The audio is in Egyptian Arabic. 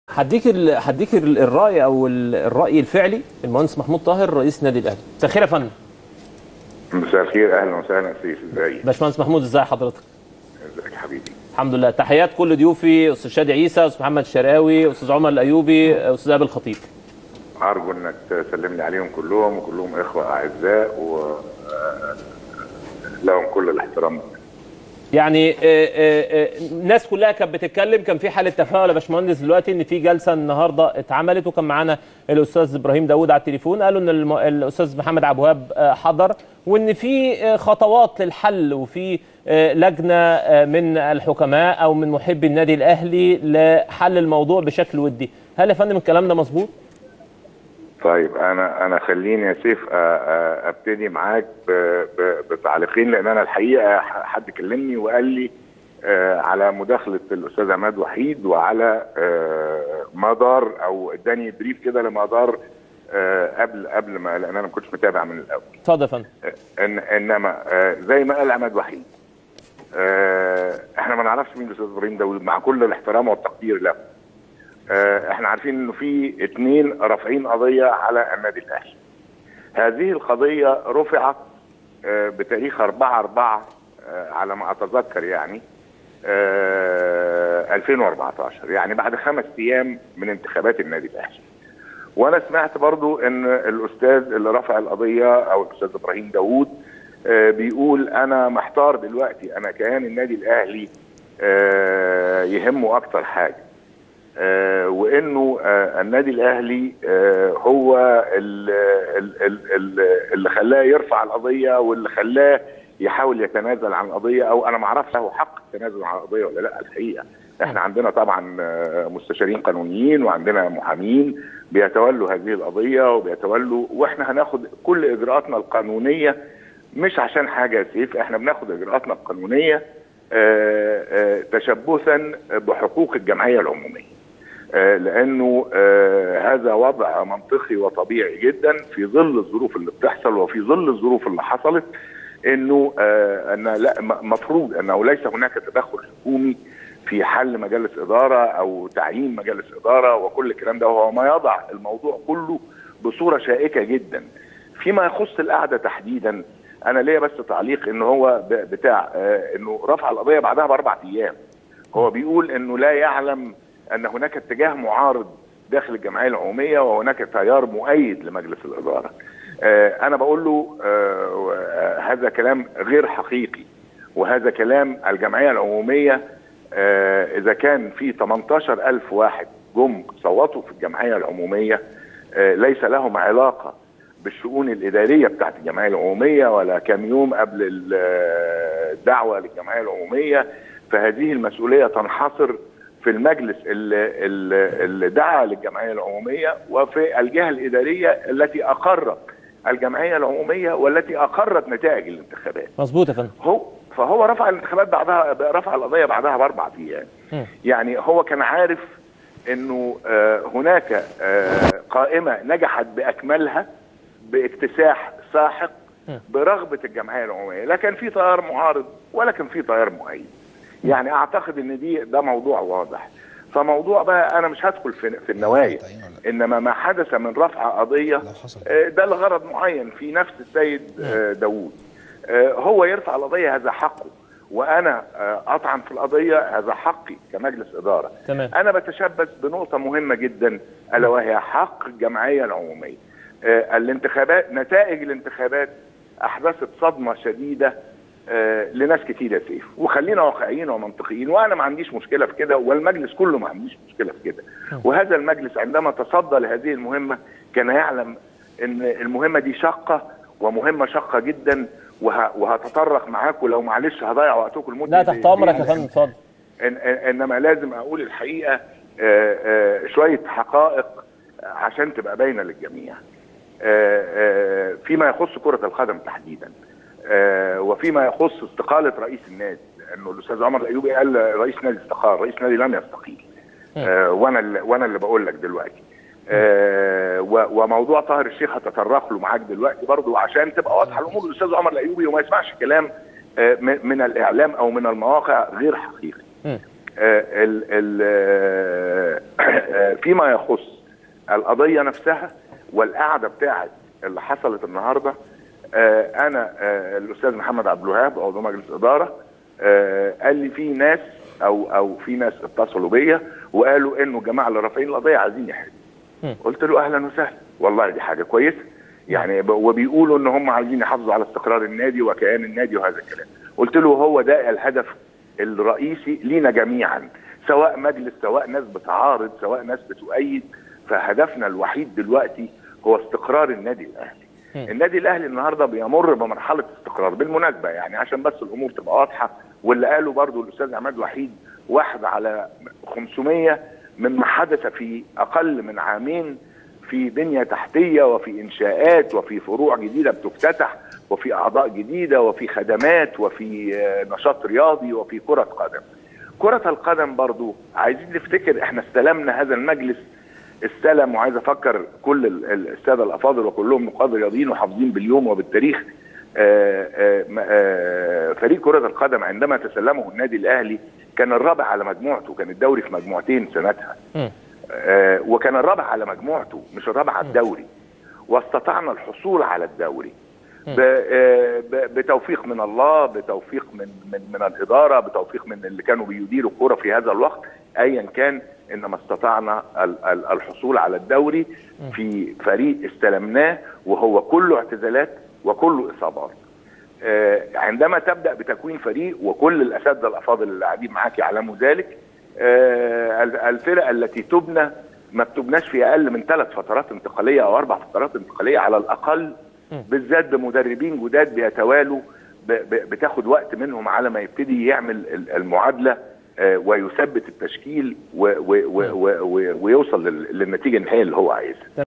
هديك ال... هديك ال- الراي او ال- الراي الفعلي المهندس محمود طاهر رئيس نادي الاهلي مساء الخير يا فندم مساء الخير اهلا وسهلا سيف ازيك باشمهندس محمود ازي حضرتك ازيك يا حبيبي الحمد لله تحيات كل ضيوفي استاذ شادي عيسى استاذ محمد الشرقاوي استاذ عمر الايوبي استاذ ابي الخطيب ارجو انك تسلم لي عليهم كلهم وكلهم اخوه اعزاء و آه، لهم كل الاحترام يعني آه، آه، آه، الناس كلها كانت بتتكلم كان في حاله تفاؤل يا باشمهندس دلوقتي ان في جلسه النهارده اتعملت وكان معانا الاستاذ ابراهيم داوود على التليفون قالوا ان الم... الاستاذ محمد عبد الوهاب آه، حضر وان في آه، خطوات للحل وفي آه، لجنه آه، من الحكماء او من محبي النادي الاهلي لحل الموضوع بشكل ودي هل يا فندم الكلام ده مظبوط طيب انا انا خليني يا سيف آه، آه، ابتدي معاك ب- ب- بتعليقين لان انا الحقيقه ح- حد كلمني وقال لي آه، على مداخله الاستاذ عماد وحيد وعلى آه، مدار او اداني بريف كده لمدار آه، قبل قبل ما لان انا ما كنتش متابع من الاول اتفضل يا فندم إن انما آه، زي ما قال عماد وحيد آه، احنا ما نعرفش مين الاستاذ ابراهيم داوود مع كل الاحترام والتقدير له آه، احنا عارفين انه في اثنين رافعين قضيه على النادي الاهلي هذه القضيه رفعت آه، بتاريخ 4 4 آه، على ما اتذكر يعني آه، 2014 يعني بعد خمس ايام من انتخابات النادي الاهلي وانا سمعت برضو ان الاستاذ اللي رفع القضيه او الاستاذ ابراهيم داوود آه، بيقول انا محتار دلوقتي انا كيان النادي الاهلي آه، يهمه اكتر حاجه آه، وانه آه، النادي الاهلي آه، هو ال- ال- ال- ال- اللي خلاه يرفع القضيه واللي خلاه يحاول يتنازل عن القضيه او انا ما اعرفش له حق التنازل عن القضيه ولا لا الحقيقه احنا عندنا طبعا آه، مستشارين قانونيين وعندنا محامين بيتولوا هذه القضيه وبيتولوا واحنا هناخد كل اجراءاتنا القانونيه مش عشان حاجه يا سيف احنا بناخد اجراءاتنا القانونيه آه، آه، تشبثا بحقوق الجمعيه العموميه آه، لانه آه، هذا وضع منطقي وطبيعي جدا في ظل الظروف اللي بتحصل وفي ظل الظروف اللي حصلت انه آه، ان لا م- مفروض انه ليس هناك تدخل حكومي في حل مجالس اداره او تعيين مجالس اداره وكل الكلام ده وهو ما يضع الموضوع كله بصوره شائكه جدا فيما يخص القعده تحديدا انا ليا بس تعليق ان هو ب- بتاع آه، انه رفع القضيه بعدها باربع ايام هو بيقول انه لا يعلم ان هناك اتجاه معارض داخل الجمعيه العموميه وهناك تيار مؤيد لمجلس الاداره. آه، انا بقول له آه، آه، هذا كلام غير حقيقي وهذا كلام الجمعيه العموميه آه، اذا كان في 18000 واحد جم صوتوا في الجمعيه العموميه آه، ليس لهم علاقه بالشؤون الاداريه بتاعت الجمعيه العموميه ولا كم يوم قبل ال- الدعوه للجمعيه العموميه فهذه المسؤوليه تنحصر في المجلس اللي, اللي اللي دعا للجمعيه العموميه وفي الجهه الاداريه التي اقرت الجمعيه العموميه والتي اقرت نتائج الانتخابات مظبوط يا فندم هو فهو رفع الانتخابات بعدها رفع القضيه بعدها باربع ايام مم. يعني هو كان عارف انه آه، هناك آه، قائمه نجحت باكملها باكتساح ساحق برغبه الجمعيه العموميه لا كان في تيار معارض ولا كان في تيار مؤيد يعني اعتقد ان دي ده موضوع واضح فموضوع بقى انا مش هدخل في, في النوايا انما ما حدث من رفع قضيه آه، ده لغرض معين في نفس السيد آه، داوود آه، هو يرفع القضيه هذا حقه وانا آه، اطعن في القضيه هذا حقي كمجلس اداره تمام. انا بتشبث بنقطه مهمه جدا الا وهي حق الجمعيه العموميه آه، الانتخابات نتائج الانتخابات احدثت صدمه شديده آه، لناس كتير يا سيف وخلينا واقعيين ومنطقيين وانا ما عنديش مشكله في كده والمجلس كله ما عنديش مشكله في كده وهذا المجلس عندما تصدى لهذه المهمه كان يعلم ان المهمه دي شاقه ومهمه شاقه جدا وه... وهتطرق معاكم لو معلش هضيع وقتكم لمده لا تحت امرك يا فندم اتفضل إن إن انما لازم اقول الحقيقه آه، آه، شويه حقائق عشان تبقى باينه للجميع. آه، آه، فيما يخص كره القدم تحديدا آه، وفيما يخص استقاله رئيس النادي انه الاستاذ عمر الايوبي قال رئيس نادي استقال، رئيس نادي لم يستقيل. آه، وانا اللي وانا اللي بقول لك دلوقتي. آه، و- وموضوع طاهر الشيخ هتطرق له معاك دلوقتي برضه عشان تبقى واضحه الامور الاستاذ عمر الايوبي وما يسمعش كلام آه، من من الاعلام او من المواقع غير حقيقي. مم. آه، ال- ال- آه، آه، فيما يخص القضيه نفسها والقعده بتاعت اللي حصلت النهارده آه، انا آه، الاستاذ محمد عبد الوهاب عضو مجلس اداره آه، قال لي في ناس او او في ناس اتصلوا بيا وقالوا انه الجماعه اللي رافعين القضيه عايزين يحلوا مم. قلت له اهلا وسهلا والله دي حاجه كويسه يعني ب- وبيقولوا ان هم عايزين يحافظوا على استقرار النادي وكيان النادي وهذا الكلام قلت له هو ده الهدف الرئيسي لينا جميعا سواء مجلس سواء ناس بتعارض سواء ناس بتؤيد فهدفنا الوحيد دلوقتي هو استقرار النادي الاهلي مم. النادي الاهلي النهارده بيمر بمرحله استقرار بالمناسبه يعني عشان بس الامور تبقى واضحه واللي قاله برضو الاستاذ عماد وحيد واحد على 500 مما حدث في اقل من عامين في بنيه تحتيه وفي انشاءات وفي فروع جديده بتفتتح وفي اعضاء جديده وفي خدمات وفي آه، نشاط رياضي وفي كره قدم. كره القدم برضو عايزين نفتكر احنا استلمنا هذا المجلس استلم وعايز افكر كل ال- ال- الساده الافاضل وكلهم نقاد رياضيين وحافظين باليوم وبالتاريخ آه، آه، م- آه، فريق كره القدم عندما تسلمه النادي الاهلي كان الرابع على مجموعته كان الدوري في مجموعتين سنتها مم. آه، وكان الرابع على مجموعته مش الرابع على الدوري واستطعنا الحصول على الدوري ب- آه، ب- بتوفيق من الله بتوفيق من من من الاداره بتوفيق من اللي كانوا بيديروا الكوره في هذا الوقت ايا كان انما استطعنا ال- ال- الحصول على الدوري في فريق استلمناه وهو كله اعتزالات وكله اصابات آه، عندما تبدا بتكوين فريق وكل الاساتذه الافاضل اللي قاعدين معاك يعلموا ذلك آه، ال- الفرق التي تبنى ما بتبناش في اقل من ثلاث فترات انتقاليه او اربع فترات انتقاليه على الاقل بالذات بمدربين جداد بيتوالوا ب- ب- بتاخد وقت منهم على ما يبتدي يعمل ال- المعادله آه، ويثبت التشكيل و- و- و- و- و- ويوصل لل- للنتيجه النهائيه اللي هو عايزها